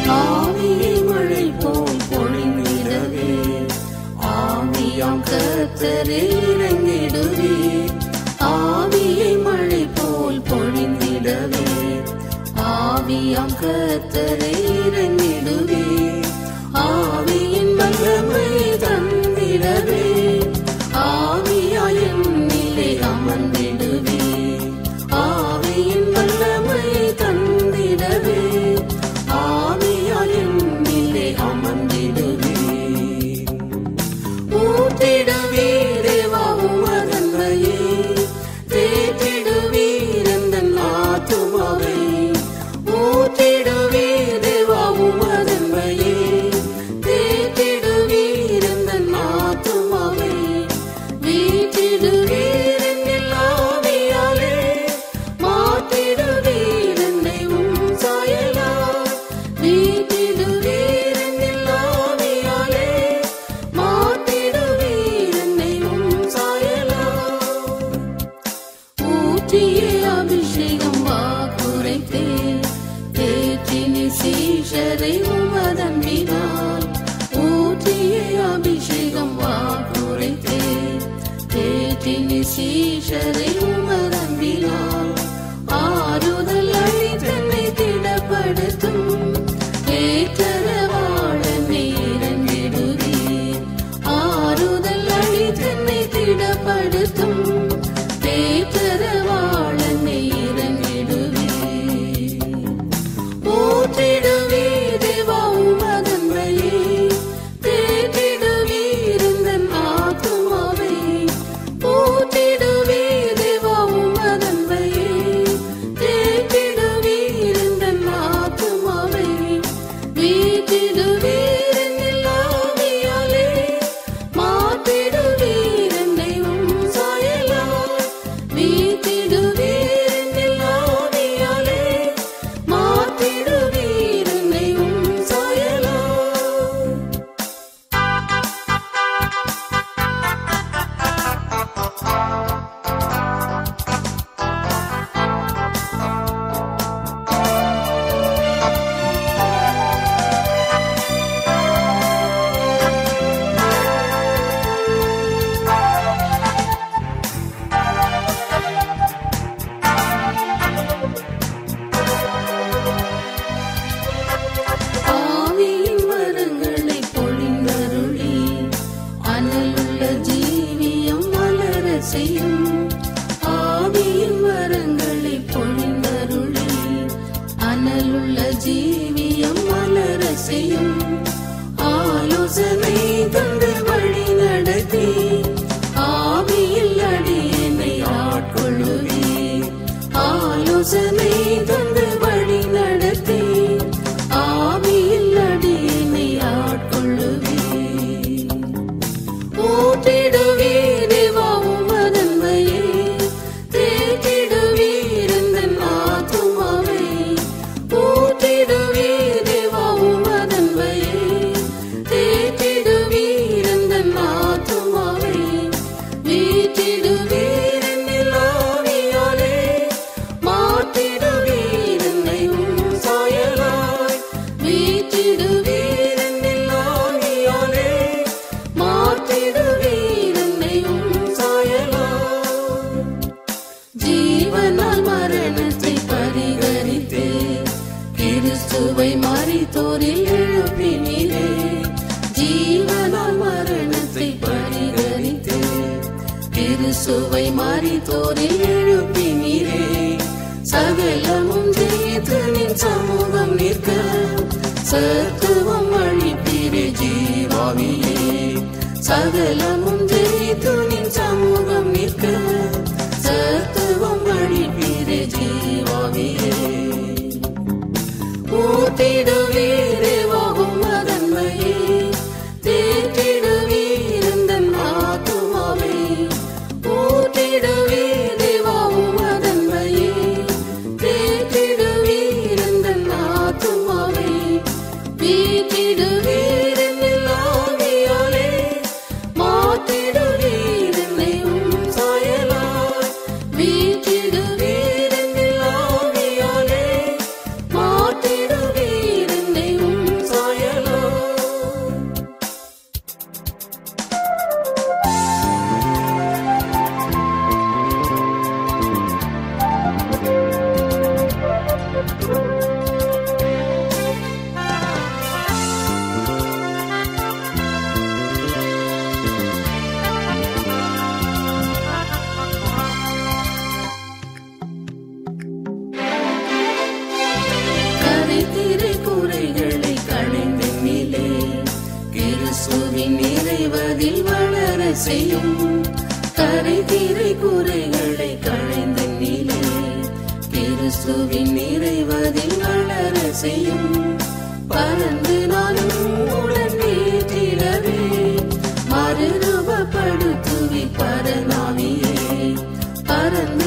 ஆவியை மழை போல் பொழிந்திடவே ஆவியாம் கர்த்தரே இறங்கிடுவே ஆவியை மழை போல் பொழிந்திடவே ஆவியாம் கர்த்தரே இறங்கிடுவே ஆவியின் வல்லமை தந்திடவே ஆவியாயின் நிலை அமர்ந்திடுவே ஆவியின் வல்லமை தந்திடவே ஆவியாயின் நிலை அமர்ந்திடுவே ஊற்றிடுவீர் தேவா உமதன்மையே தேற்றிடுவீர் எந்தன் ஆத்துமாவை ஊற்றிடுவீர் தேவா உமதன்மையே தேற்றிடுவீர் எந்தன் ஆத்துமாவை வீற்றிடுவீர் என்னில் ஆவியாலே மாற்றிடுவீர் என்னை உம் சாயலால் வீற்றிடுவீர் என்னில் ஆவியாலே மாற்றிடுவீர் என்னை உம் சாயலால் ஊற்றிய அபிஷேகம் வாக்குரைத்தே தேற்றினி சீஷரை உமதன்பினால் ஊற்றிய அபிஷேகம் வாக்குரைத்தே தேற்றினி சீஷரை உமதன்பினால் ஆறுதல் அளித்தன்னை திடப்படுத்தும் ஏற்றரவாளனை இறங்கிடுவீர் ஆறுதல் அளித்தன்னை திடப்படுத்தும் ஏற்றரவாளனை இறங்கிடுவீர் ஊற்றிடுவீர் தேவா உமதன்மையே தேற்றிடுவீர் எந்தன் ஆத்துமாவை ஊற்றிடுவீர் தேவா உமதன்மையே தேற்றிடுவீர் எந்தன் ஆத்துமாவை வீற்றிடுவீர் என்னில் ஆவியாலே மாற்றிடுவீர் என்னை உம் சாயலால் வீற்றிடுவீர் என்னில் ஆவியாலே மாற்றிடுவீர் என்னை உம் சாயலால் ஆவியின் வரங்களை பொழிந்தருளி அனலுள்ள ஜீவியம் மலர செய்யும் ஆவியின் வரங்களை பொழிந்தருளி அனலுள்ள ஜீவியம் மலர செய்யும் ஆலோசனை தந்து வழி நடத்தி ஆவியில் அடியனை ஆட்கொள்ளுவீர் ஆலோசனை தந்து வழி நடத்தி ஆவியில் அடியனை ஆட்கொள்ளுவீர் ஊற்றிடுவீர் தேவா உமதன்மையே தேற்றிடுவீர் எந்தன் ஆத்துமாவை ஊற்றிடுவீர் தேவா உமதன்மையே தேற்றிடுவீர் எந்தன் ஆத்துமாவை வீற்றிடுவீர் என்னில் ஆவியாலே மாற்றிடுவீர் என்னை உம் சாயலாய் வீற்றிடுவீர் என்னில் ஆவியாலே மாற்றிடுவீர் என்னை உம் சாயலாய் ஜீவனால் மரணத்தை பரிகரித்தே கிறிஸ்துவை மறித்தோரில் எழுப்பினீரே ஜீவனால் மரணத்தை பரிகரித்தே கிறிஸ்துவை மறித்தோரில் எழுப்பினீரே சகலமும் ஜெயித்து நின் சமூகம் நிற்க சத்துவம் அழிப்பீரே ஜீவாவியே சகலமும் ஜெயித்து நின் சமூகம் நிற்க சத்துவம் அழிப்பீரே ஜீவாவியே ஊற்றிடுவீரே வாகும் அதன்மையே தேற்றிடுவீர் எந்தன் ஆத்துமாவை ஊற்றிடுவீரே வாகும் அதன்மையே தேற்றிடுவீர் எந்தன் ஆத்துமாவை வீற்றிடுவீர் என்னில் ஆவியாலே மாற்றிடுவீர் என்னை உம் சாயலால் செய்யும் கரை தீரை குறைகளை களைந்த நிலை கிறிஸ்துவின் நிறைவதில் வளர செய்யும் பறந்து நானும் உடன் நீட்டிடவே மறுரூபப்படுத்துவி பரநாவியே பறந்து